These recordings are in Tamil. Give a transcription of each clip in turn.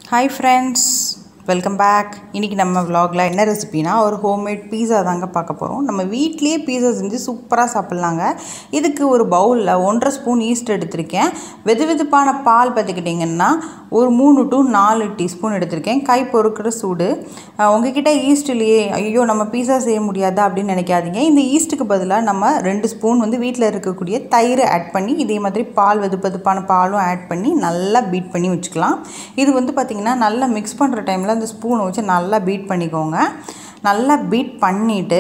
ஹாய் ஃப்ரெண்ட்ஸ் வெல்கம் பேக் இன்றைக்கி நம்ம vlogல என்ன ரெசிபினா ஒரு ஹோம்மேட் பீஸா தாங்க பார்க்க போகிறோம் நம்ம வீட்லேயே பீஸா செஞ்சு சூப்பராக சாப்பிட்லாங்க இதுக்கு ஒரு பவுலில் ஒன்றரை ஸ்பூன் ஈஸ்ட் எடுத்திருக்கேன் வெது வெதுப்பான பால் பார்த்துக்கிட்டிங்கன்னா ஒரு மூணு டு நாலு டீஸ்பூன் எடுத்திருக்கேன் கை பொறுக்கிற சூடு அஹ் உங்ககிட்ட ஈஸ்ட் இல்லையே ஐயோ நம்ம பீஸா செய்ய முடியாதா அப்படின்னு நினைக்காதீங்க இந்த ஈஸ்ட்டுக்கு பதிலாக நம்ம ரெண்டு ஸ்பூன் வந்து வீட்டில் இருக்கக்கூடிய தயிர் ஆட் பண்ணி இதே மாதிரி பால் வெது வெதுப்பான பாலும் ஆட் பண்ணி நல்லா பீட் பண்ணி வச்சுக்கலாம் இது வந்து பார்த்திங்கன்னா நல்லா மிக்ஸ் பண்ணுற டைமில் அந்த ஸ்பூனை வச்சு நல்லா பீட் பண்ணிக்கோங்க நல்லா பீட் பண்ணிவிட்டு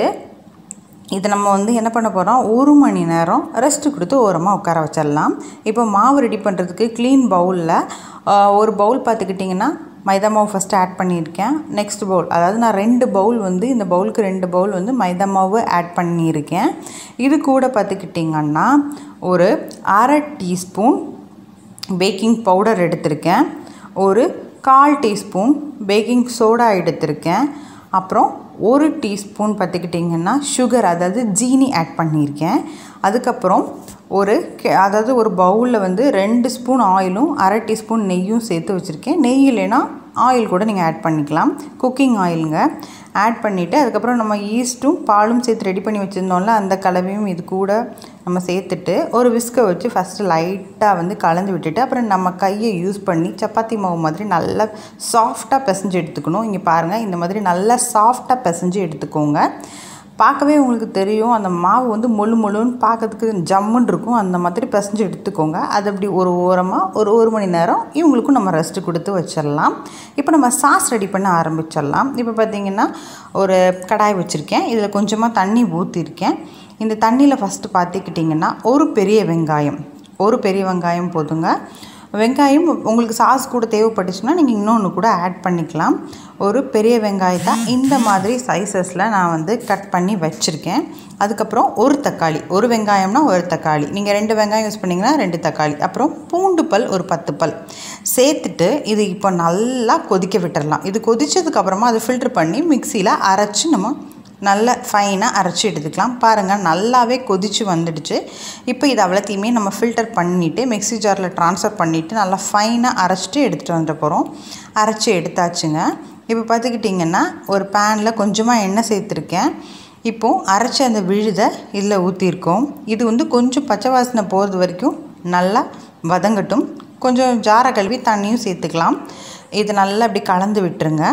இது நம்ம வந்து என்ன பண்ண போகிறோம் ஒரு மணி நேரம் ரெஸ்ட்டு கொடுத்து ஓரமாக உட்கார வச்சிடலாம் இப்போ மாவு ரெடி பண்ணுறதுக்கு க்ளீன் பவுலில் ஒரு பவுல் பார்த்துக்கிட்டிங்கன்னா மைதா மாவு ஃபஸ்ட்டு ஆட் பண்ணியிருக்கேன் நெக்ஸ்ட் பவுல் அதாவது நான் ரெண்டு பவுல் வந்து இந்த பவுலுக்கு ரெண்டு பவுல் வந்து மைதா மாவு ஆட் பண்ணியிருக்கேன் இது கூட பார்த்துக்கிட்டிங்கன்னா ஒரு அரை டீஸ்பூன் பேக்கிங் பவுடர் எடுத்திருக்கேன் ஒரு கால் டீஸ்பூன் பேக்கிங் சோடா எடுத்திருக்கேன் அப்புறம் ஒரு டீஸ்பூன் பார்த்துக்கிட்டிங்கன்னா சுகர் அதாவது ஜீனி ஆட் பண்ணியிருக்கேன் அதுக்கப்புறம் ஒரு கெ- அதாவது ஒரு பவுலில் வந்து ரெண்டு ஸ்பூன் ஆயிலும் அரை டீஸ்பூன் நெய்யும் சேர்த்து வச்சுருக்கேன் நெய் இல்லைன்னா ஆயில் கூட நீங்கள் ஆட் பண்ணிக்கலாம் குக்கிங் ஆயிலுங்க ஆட் பண்ணிவிட்டு அதுக்கப்புறம் நம்ம ஈஸ்ட்டும் பாலும் சேர்த்து ரெடி பண்ணி வச்சுருந்தோம்ல அந்த கலவையும் இது கூட நம்ம சேர்த்துட்டு ஒரு விஸ்கை வச்சு ஃபஸ்ட்டு லைட்டாக வந்து கலந்து விட்டுட்டு அப்புறம் நம்ம கையை யூஸ் பண்ணி சப்பாத்தி மாவு மாதிரி நல்லா சாஃப்டாக பிசைஞ்சு எடுத்துக்கணும் இங்கே பாருங்கள் இந்த மாதிரி நல்லா சாஃப்டாக பிசைஞ்சு எடுத்துக்கோங்க பார்க்கவே உங்களுக்கு தெரியும் அந்த மாவு வந்து மொழு மொழுன்னு பார்க்கறதுக்கு ஜம்முன்னு இருக்கும் அந்த மாதிரி பிசைஞ்சு எடுத்துக்கோங்க அது அப்படி ஒரு ஓரமாக ஒரு ஒரு மணி நேரம் இவங்களுக்கும் நம்ம ரெஸ்ட்டு கொடுத்து வச்சிடலாம் இப்போ நம்ம சாஸ் ரெடி பண்ண ஆரம்பிச்சிடலாம் இப்போ பார்த்தீங்கன்னா ஒரு கடாய் வச்சுருக்கேன் இதில் கொஞ்சமாக தண்ணி ஊற்றிருக்கேன் இந்த தண்ணியில் ஃபஸ்ட்டு பார்த்துக்கிட்டிங்கன்னா ஒரு பெரிய வெங்காயம் ஒரு பெரிய வெங்காயம் போதுங்க வெங்காயம் உங்களுக்கு சாஸ் கூட தேவைப்பட்டுச்சுன்னா நீங்கள் இன்னொன்று கூட ஆட் பண்ணிக்கலாம் ஒரு பெரிய வெங்காயத்தை இந்த மாதிரி சைஸஸில் நான் வந்து கட் பண்ணி வச்சுருக்கேன் அதுக்கப்புறம் ஒரு தக்காளி ஒரு வெங்காயம்னா ஒரு தக்காளி நீங்கள் ரெண்டு வெங்காயம் யூஸ் பண்ணிங்கன்னா ரெண்டு தக்காளி அப்புறம் பூண்டு பல் ஒரு பத்து பல் சேர்த்துட்டு இது இப்போ நல்லா கொதிக்க விட்டுறலாம் இது கொதிச்சதுக்கப்புறமா அதை ஃபில்டர் பண்ணி மிக்சியில் அரைச்சி நம்ம நல்ல ஃபைனாக அரைச்சி எடுத்துக்கலாம் பாருங்கள் நல்லாவே கொதிச்சு வந்துடுச்சு இப்போ இது அவ்வளோத்தையுமே நம்ம ஃபில்டர் பண்ணிவிட்டு மிக்ஸி ஜாரில் ட்ரான்ஸ்ஃபர் பண்ணிவிட்டு நல்லா ஃபைனாக அரைச்சிட்டு எடுத்துகிட்டு வந்துட போகிறோம் அரைச்சி எடுத்தாச்சுங்க இப்போ பார்த்துக்கிட்டிங்கன்னா ஒரு பேனில் கொஞ்சமாக எண்ணெய் சேர்த்துருக்கேன் இப்போது அரைச்ச அந்த விழுதை இதில் ஊற்றிருக்கோம் இது வந்து கொஞ்சம் பச்சை வாசனை போகிறது வரைக்கும் நல்லா வதங்கட்டும் கொஞ்சம் ஜாரை கழுவி தண்ணியும் சேர்த்துக்கலாம் இது நல்லா அப்படி கலந்து விட்டுருங்க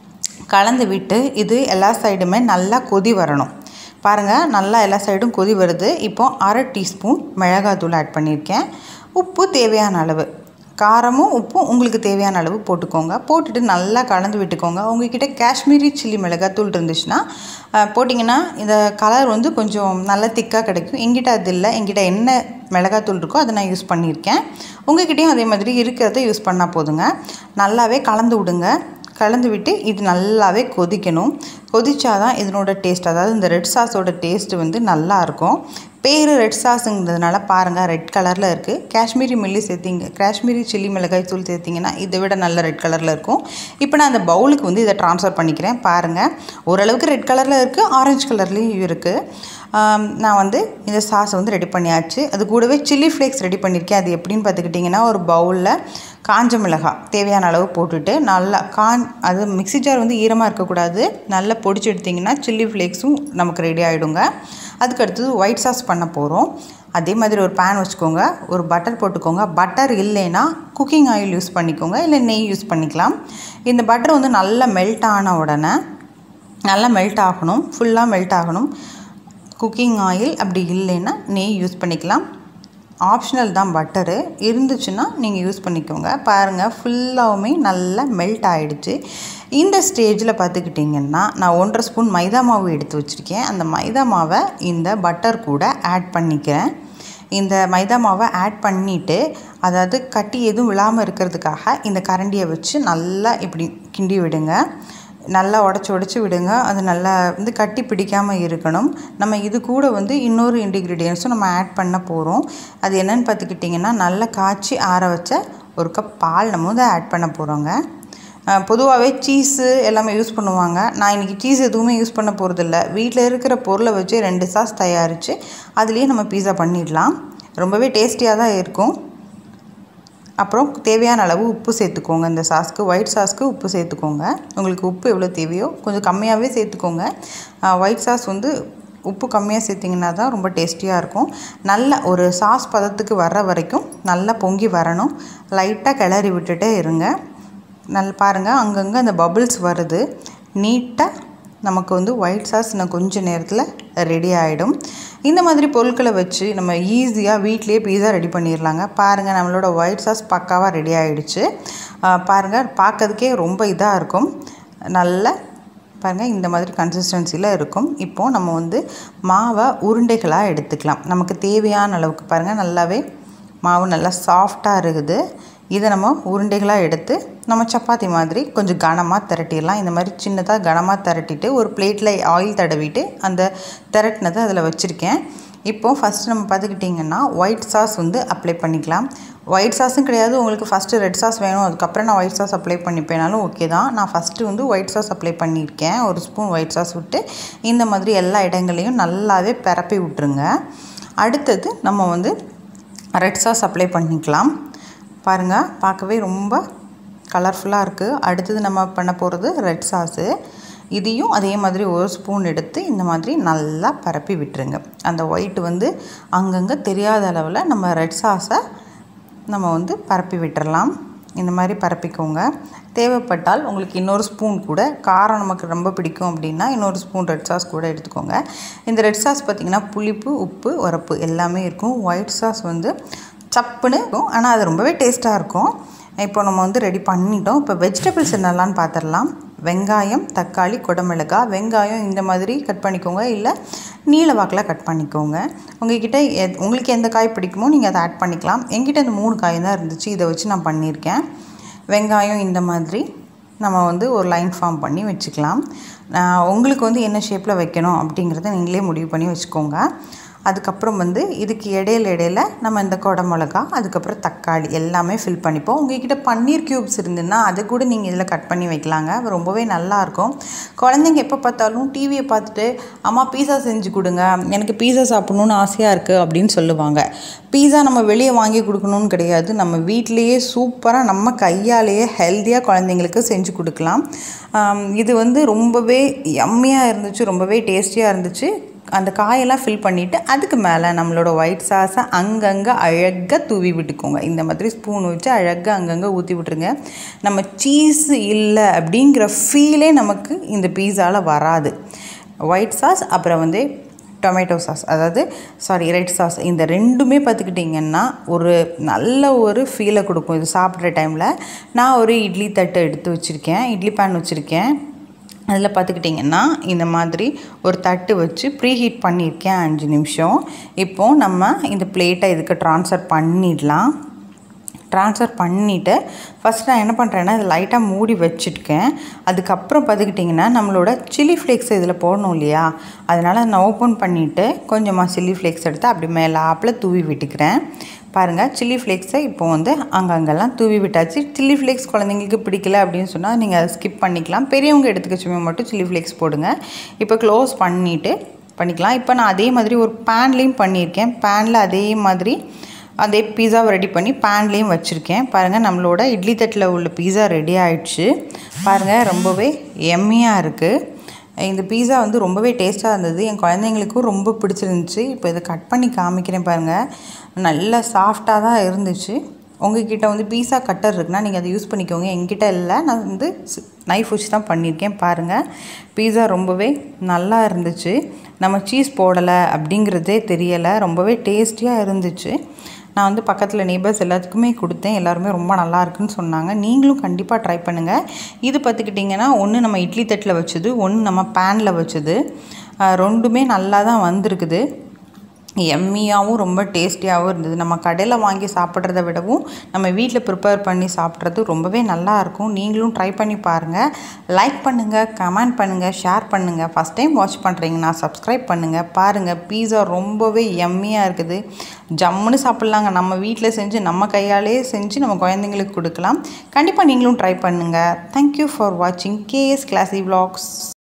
கலந்து விட்டு இது எல்லா சைடுமே நல்லா கொதி வரணும் பாருங்கள் நல்லா எல்லா சைடும் கொதி வருது இப்போ அரை டீஸ்பூன் மிளகாத்தூள் ஆட் பண்ணியிருக்கேன் உப்பு தேவையான அளவு காரமும் உப்பும் உங்களுக்கு தேவையான அளவு போட்டுக்கோங்க போட்டுட்டு நல்லா கலந்து விட்டுக்கோங்க உங்ககிட்ட காஷ்மீரி சில்லி மிளகாத்தூள் இருந்துச்சுன்னா அஹ், போட்டிங்கன்னா இந்த கலர் வந்து கொஞ்சம் நல்லா திக்காக கிடைக்கும் எங்கிட்ட அது இல்லை எங்கிட்ட என்ன மிளகாத்தூள் இருக்கோ அதை நான் யூஸ் பண்ணியிருக்கேன் உங்ககிட்டயும் அதே மாதிரி இருக்கிறத யூஸ் பண்ணால் போதுங்க நல்லாவே கலந்து விடுங்க கலந்து விட்டு இது நல்லாவே கொதிக்கணும் கொதிச்சாதான் இதனோட டேஸ்ட் அதாவது இந்த ரெட் சாஸோட டேஸ்ட் வந்து நல்லா இருக்கும் பேர் ரெட் சாஸுங்கிறதுனால பாருங்கள் ரெட் கலரில் இருக்குது காஷ்மீரி மில்லி சேர்த்திங்க காஷ்மீரி சில்லி மிளகாய் தூள் சேர்த்திங்கன்னா இதை விட நல்ல ரெட் கலரில் இருக்கும் இப்போ நான் அந்த பவுலுக்கு வந்து இதை ட்ரான்ஸ்ஃபர் பண்ணிக்கிறேன் பாருங்கள் ஓரளவுக்கு ரெட் கலரில் இருக்குது ஆரஞ்சு கலர்லேயும் இருக்குது ஆம், நான் வந்து இந்த சாஸ் வந்து ரெடி பண்ணியாச்சு அது கூடவே சில்லி ஃப்ளேக்ஸ் ரெடி பண்ணியிருக்கேன் அது எப்படின்னு பார்த்துக்கிட்டிங்கன்னா ஒரு பவுலில் காஞ்ச மிளகாய் தேவையான அளவு போட்டுட்டு நல்லா கான் அது மிக்ஸி ஜார் வந்து ஈரமாக இருக்கக்கூடாது நல்லா பொடிச்சு எடுத்திங்கன்னா சில்லி ஃப்ளேக்ஸும் நமக்கு ரெடி ஆகிடுங்க அதுக்கு அடுத்தது ஒயிட் சாஸ் பண்ண போகிறோம் அதே மாதிரி ஒரு பேன் வச்சுக்கோங்க ஒரு பட்டர் போட்டுக்கோங்க பட்டர் இல்லைன்னா குக்கிங் ஆயில் யூஸ் பண்ணிக்கோங்க இல்லை நெய் யூஸ் பண்ணிக்கலாம் இந்த பட்டர் வந்து நல்லா மெல்ட் ஆன உடனே நல்லா மெல்ட் ஆகணும் ஃபுல்லாக மெல்ட் ஆகணும் குக்கிங் ஆயில் அப்படி இல்லைன்னா நெய் யூஸ் பண்ணிக்கலாம் ஆப்ஷனல் தான் பட்டரு இருந்துச்சுன்னா நீங்கள் யூஸ் பண்ணிக்கோங்க பாருங்கள் ஃபுல்லாகவுமே நல்லா மெல்ட் ஆகிடுச்சு இந்த ஸ்டேஜில் பார்த்துக்கிட்டிங்கன்னா நான் ஒன்றரை ஸ்பூன் மைதா மாவு எடுத்து வச்சுருக்கேன் அந்த மைதா மாவை இந்த பட்டர் கூட ஆட் பண்ணிக்கிறேன் இந்த மைதா மாவை ஆட் பண்ணிவிட்டு அதாவது கட்டி எதுவும் விழாமல் இருக்கிறதுக்காக இந்த கரண்டியை வச்சு நல்லா இப்படி கிண்டி விடுங்க நல்லா உடச்சி உடச்சி விடுங்க அது நல்லா வந்து கட்டி பிடிக்காமல் இருக்கணும் நம்ம இது கூட வந்து இன்னொரு இன்டிகிரீடியன்ஸும் நம்ம ஆட் பண்ண போகிறோம் அது என்னன்னு பார்த்துக்கிட்டிங்கன்னா நல்லா காய்ச்சி ஆற வச்ச ஒரு கப் பால் நம்ம வந்து ஆட் பண்ண போகிறோங்க பொதுவாகவே சீஸு எல்லாமே யூஸ் பண்ணுவாங்க நான் இன்றைக்கி சீஸ் எதுவுமே யூஸ் பண்ண போகிறதில்ல வீட்டில் இருக்கிற பொருளை வச்சு ரெண்டு சாஸ் தயாரித்து அதுலேயே நம்ம பீஸா பண்ணிடலாம் ரொம்பவே டேஸ்டியாக தான் இருக்கும் அப்புறம் தேவையான அளவு உப்பு சேர்த்துக்கோங்க இந்த சாஸ்க்கு ஒயிட் சாஸ்க்கு உப்பு சேர்த்துக்கோங்க உங்களுக்கு உப்பு எவ்வளோ தேவையோ கொஞ்சம் கம்மியாகவே சேர்த்துக்கோங்க ஒயிட் சாஸ் வந்து உப்பு கம்மியாக சேர்த்திங்கன்னா தான் ரொம்ப டேஸ்டியாக இருக்கும் நல்ல ஒரு சாஸ் பதத்துக்கு வர்ற வரைக்கும் நல்லா பொங்கி வரணும் லைட்டாக கிளறி விட்டுட்டே இருங்க நல்ல பாருங்கள் அங்கங்கே அந்த பபிள்ஸ் வருது நீட்டாக நமக்கு வந்து ஒயிட் சாஸ் இன்னும் கொஞ்சம் நேரத்தில் ரெடி ஆகிடும் இந்த மாதிரி பொருட்களை வச்சு நம்ம ஈஸியாக வீட்லேயே பீஸா ரெடி பண்ணிடலாங்க பாருங்கள் நம்மளோட ஒயிட் சாஸ் பக்காவாக ரெடி ஆகிடுச்சு பாருங்கள் பார்க்கறதுக்கே ரொம்ப இதாக இருக்கும் நல்ல பாருங்கள் இந்த மாதிரி கன்சிஸ்டன்சியில் இருக்கும் இப்போது நம்ம வந்து மாவை உருண்டைகளாக எடுத்துக்கலாம் நமக்கு தேவையான அளவுக்கு பாருங்கள் நல்லாவே மாவு நல்லா சாஃப்டாக இருக்குது இதை நம்ம உருண்டைகளாக எடுத்து நம்ம சப்பாத்தி மாதிரி கொஞ்சம் கனமாக திரட்டிடலாம் இந்த மாதிரி சின்னதாக கனமாக திரட்டிட்டு ஒரு பிளேட்டில் ஆயில் தடவிட்டு அந்த திரட்டினதை அதில் வச்சுருக்கேன் இப்போது ஃபஸ்ட்டு நம்ம பார்த்துக்கிட்டிங்கன்னா ஒயிட் சாஸ் வந்து அப்ளை பண்ணிக்கலாம் ஒயிட் சாஸும் கிடையாது உங்களுக்கு ஃபஸ்ட்டு ரெட் சாஸ் வேணும் அதுக்கப்புறம் நான் ஒயிட் சாஸ் அப்ளை பண்ணிப்பேனாலும் ஓகே தான் நான் ஃபஸ்ட்டு வந்து ஒயிட் சாஸ் அப்ளை பண்ணியிருக்கேன் ஒரு ஸ்பூன் ஒயிட் சாஸ் விட்டு இந்த மாதிரி எல்லா இடங்களையும் நல்லாவே பரப்பி விட்டுருங்க அடுத்தது நம்ம வந்து ரெட் சாஸ் அப்ளை பண்ணிக்கலாம் பாருங்கள் பார்க்கவே ரொம்ப கலர்ஃபுல்லாக இருக்குது அடுத்தது நம்ம பண்ண போகிறது ரெட் சாஸு இதையும் அதே மாதிரி ஒரு ஸ்பூன் எடுத்து இந்த மாதிரி நல்லா பரப்பி விட்டுருங்க அந்த ஒயிட் வந்து அங்கங்கே தெரியாத அளவில் நம்ம ரெட் சாஸை நம்ம வந்து பரப்பி விட்டுறலாம் இந்த மாதிரி பரப்பிக்கோங்க தேவைப்பட்டால் உங்களுக்கு இன்னொரு ஸ்பூன் கூட காரம் நமக்கு ரொம்ப பிடிக்கும் அப்படின்னா இன்னொரு ஸ்பூன் ரெட் சாஸ் கூட எடுத்துக்கோங்க இந்த ரெட் சாஸ் பார்த்திங்கன்னா புளிப்பு உப்பு உரப்பு எல்லாமே இருக்கும் ஒயிட் சாஸ் வந்து சப்புன்னு இருக்கும் ஆனால் அது ரொம்பவே டேஸ்ட்டாக இருக்கும் இப்போ நம்ம வந்து ரெடி பண்ணிட்டோம் இப்போ வெஜிடபிள்ஸ் என்னெல்லாம்னு பார்த்துடலாம் வெங்காயம் தக்காளி குடமிளகாய் வெங்காயம் இந்த மாதிரி கட் பண்ணிக்கோங்க இல்லை நீல வாக்கில் கட் பண்ணிக்கோங்க உங்ககிட்ட எத் உங்களுக்கு எந்த காய் பிடிக்குமோ நீங்கள் அதை ஆட் பண்ணிக்கலாம் என்கிட்ட இந்த மூணு காய் தான் இருந்துச்சு இதை வச்சு நான் பண்ணியிருக்கேன் வெங்காயம் இந்த மாதிரி நம்ம வந்து ஒரு லைன் ஃபார்ம் பண்ணி வச்சுக்கலாம் உங்களுக்கு வந்து என்ன ஷேப்பில் வைக்கணும் அப்படிங்கிறத நீங்களே முடிவு பண்ணி வச்சுக்கோங்க அதுக்கப்புறம் வந்து இதுக்கு இடையில இடையில நம்ம இந்த கொடை மிளகா அதுக்கப்புறம் தக்காளி எல்லாமே ஃபில் பண்ணிப்போம் உங்ககிட்ட பன்னீர் க்யூப்ஸ் இருந்துன்னா அதை கூட நீங்கள் இதில் கட் பண்ணி வைக்கலாங்க ரொம்பவே நல்லாயிருக்கும் குழந்தைங்க எப்போ பார்த்தாலும் டிவியை பார்த்துட்டு அம்மா பீஸா செஞ்சு கொடுங்க எனக்கு பீஸா சாப்பிட்ணுன்னு ஆசையாக இருக்குது அப்படின்னு சொல்லுவாங்க பீஸா நம்ம வெளியே வாங்கி கொடுக்கணும்னு கிடையாது நம்ம வீட்டிலையே சூப்பராக நம்ம கையாலேயே ஹெல்த்தியாக குழந்தைங்களுக்கு செஞ்சு கொடுக்கலாம் இது வந்து ரொம்பவே யம்மியாக இருந்துச்சு ரொம்பவே டேஸ்டியாக இருந்துச்சு அந்த காயெல்லாம் ஃபில் பண்ணிவிட்டு அதுக்கு மேலே நம்மளோட ஒயிட் சாஸை அங்கங்கே அழகாக தூவி விட்டுக்கோங்க இந்த மாதிரி ஸ்பூன் வச்சு அழகாக அங்கங்கே ஊற்றி விட்ருங்க நம்ம சீஸ் இல்லை அப்படிங்கிற ஃபீலே நமக்கு இந்த பீஸாவில் வராது ஒயிட் சாஸ் அப்புறம் வந்து டொமேட்டோ சாஸ் அதாவது சாரி ரெட் சாஸ் இந்த ரெண்டுமே பார்த்துக்கிட்டிங்கன்னா ஒரு நல்ல ஒரு ஃபீலை கொடுக்கும் இது சாப்பிட்ற டைமில் நான் ஒரு இட்லி தட்டு எடுத்து வச்சுருக்கேன் இட்லி பேன் வச்சுருக்கேன் அதில் பார்த்துக்கிட்டிங்கன்னா இந்த மாதிரி ஒரு தட்டு வச்சு ப்ரீ ஹீட் பண்ணியிருக்கேன் அஞ்சு நிமிஷம் இப்போது நம்ம இந்த பிளேட்டை இதுக்கு ட்ரான்ஸ்ஃபர் பண்ணிடலாம் ட்ரான்ஸ்ஃபர் பண்ணிவிட்டு ஃபஸ்ட் நான் என்ன பண்ணுறேன்னா இதை லைட்டாக மூடி வச்சுருக்கேன் அதுக்கப்புறம் பார்த்துக்கிட்டிங்கன்னா நம்மளோட சில்லி ஃப்ளேக்ஸ் இதில் போடணும் இல்லையா அதனால் நான் ஓப்பன் பண்ணிவிட்டு கொஞ்சமாக சில்லி ஃப்ளேக்ஸ் எடுத்து அப்படி மேலாப்பில் தூவி விட்டுக்கிறேன் பாருங்கள் சில்லி ஃப்ளேக்ஸை இப்போ வந்து அங்கங்கெல்லாம் தூவி விட்டாச்சு சில்லி ஃப்ளேக்ஸ் குழந்தைங்களுக்கு பிடிக்கல அப்படின்னு சொன்னால் நீங்கள் அதை ஸ்கிப் பண்ணிக்கலாம் பெரியவங்க எடுத்துக்கச்சுமே மட்டும் சில்லி ஃப்ளேக்ஸ் போடுங்க இப்போ க்ளோஸ் பண்ணிவிட்டு பண்ணிக்கலாம் இப்போ நான் அதே மாதிரி ஒரு பேன்லேயும் பண்ணியிருக்கேன் பேனில் அதே மாதிரி அதே பீஸாவை ரெடி பண்ணி பேன்லேயும் வச்சுருக்கேன் பாருங்கள் நம்மளோட இட்லி தட்டில் உள்ள பீஸா ரெடி ஆயிடுச்சு பாருங்கள் ரொம்பவே எம்மியாக இருக்குது இந்த பீஸா வந்து ரொம்பவே டேஸ்ட்டாக இருந்தது என் குழந்தைங்களுக்கும் ரொம்ப பிடிச்சிருந்துச்சு இப்போ இதை கட் பண்ணி காமிக்கிறேன் பாருங்கள் நல்லா சாஃப்டாக தான் இருந்துச்சு உங்ககிட்ட வந்து பீஸா கட்டர் இருக்குன்னா நீங்கள் அதை யூஸ் பண்ணிக்கோங்க என்கிட்ட இல்லை நான் வந்து நைஃப் வச்சு தான் பண்ணியிருக்கேன் பாருங்கள் பீஸா ரொம்பவே நல்லா இருந்துச்சு நம்ம சீஸ் போடலை அப்படிங்கிறதே தெரியலை ரொம்பவே டேஸ்டியாக இருந்துச்சு நான் வந்து பக்கத்தில் நெய்பர்ஸ் எல்லாத்துக்குமே கொடுத்தேன் எல்லாருமே ரொம்ப நல்லா இருக்குன்னு சொன்னாங்க நீங்களும் கண்டிப்பாக ட்ரை பண்ணுங்கள் இது பார்த்துக்கிட்டிங்கன்னா ஒன்று நம்ம இட்லி தட்டில் வச்சது ஒன்று நம்ம பேனில் வச்சது ரெண்டுமே நல்லா தான் வந்திருக்குது எம்மியாகவும் ரொம்ப டேஸ்டியாகவும் இருந்தது நம்ம கடையில் வாங்கி சாப்பிட்றத விடவும் நம்ம வீட்டில் ப்ரிப்பேர் பண்ணி சாப்பிட்றது ரொம்பவே நல்லாயிருக்கும் நீங்களும் ட்ரை பண்ணி பாருங்கள் லைக் பண்ணுங்கள் கமெண்ட் பண்ணுங்கள் ஷேர் பண்ணுங்கள் ஃபஸ்ட் டைம் வாட்ச் பண்ணுறீங்கன்னா சப்ஸ்கிரைப் பண்ணுங்கள் பாருங்கள் பீஸா ரொம்பவே எம்மியாக இருக்குது ஜம்முன்னு சாப்பிட்லாங்க நம்ம வீட்டில் செஞ்சு நம்ம கையாலே செஞ்சு நம்ம குழந்தைங்களுக்கு கொடுக்கலாம் கண்டிப்பாக நீங்களும் ட்ரை பண்ணுங்கள் தேங்க்யூ ஃபார் வாட்சிங் கேஎஸ் கிளாசி vlogs